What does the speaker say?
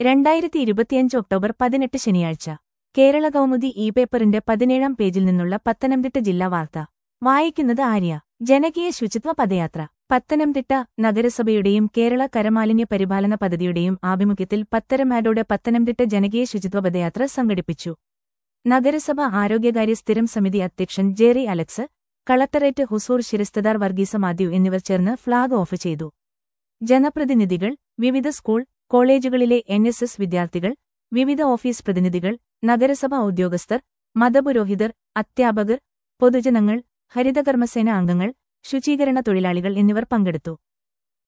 രണ്ടായിരത്തി ഇരുപത്തിയഞ്ച് ഒക്ടോബർ പതിനെട്ട് ശനിയാഴ്ച കേരള കൗമുദി ഇ പേപ്പറിന്റെ പതിനേഴാം പേജിൽ നിന്നുള്ള പത്തനംതിട്ട ജില്ലാ വാർത്ത വായിക്കുന്നത് ആര്യ ജനകീയ ശുചിത്വ പദയാത്ര പത്തനംതിട്ട നഗരസഭയുടെയും കേരള കരമാലിന്യ പരിപാലന പദ്ധതിയുടെയും ആഭിമുഖ്യത്തിൽ പത്തരമാഡോട് പത്തനംതിട്ട ജനകീയ ശുചിത്വ പദയാത്ര സംഘടിപ്പിച്ചു നഗരസഭ ആരോഗ്യകാര്യ സ്ഥിരം സമിതി അധ്യക്ഷൻ ജെറി അലക്സ് കളക്ടറേറ്റ് ഹുസൂർ ശിരസ്തദാർ വർഗീസ മാത്യു എന്നിവർ ചേർന്ന് ഫ്ളാഗ് ഓഫ് ചെയ്തു ജനപ്രതിനിധികൾ വിവിധ സ്കൂൾ കോളേജുകളിലെ എൻ എസ് എസ് വിദ്യാർത്ഥികൾ വിവിധ ഓഫീസ് പ്രതിനിധികൾ നഗരസഭ ഉദ്യോഗസ്ഥർ മതപുരോഹിതർ അധ്യാപകർ പൊതുജനങ്ങൾ ഹരിതകർമ്മസേന അംഗങ്ങൾ ശുചീകരണ തൊഴിലാളികൾ എന്നിവർ പങ്കെടുത്തു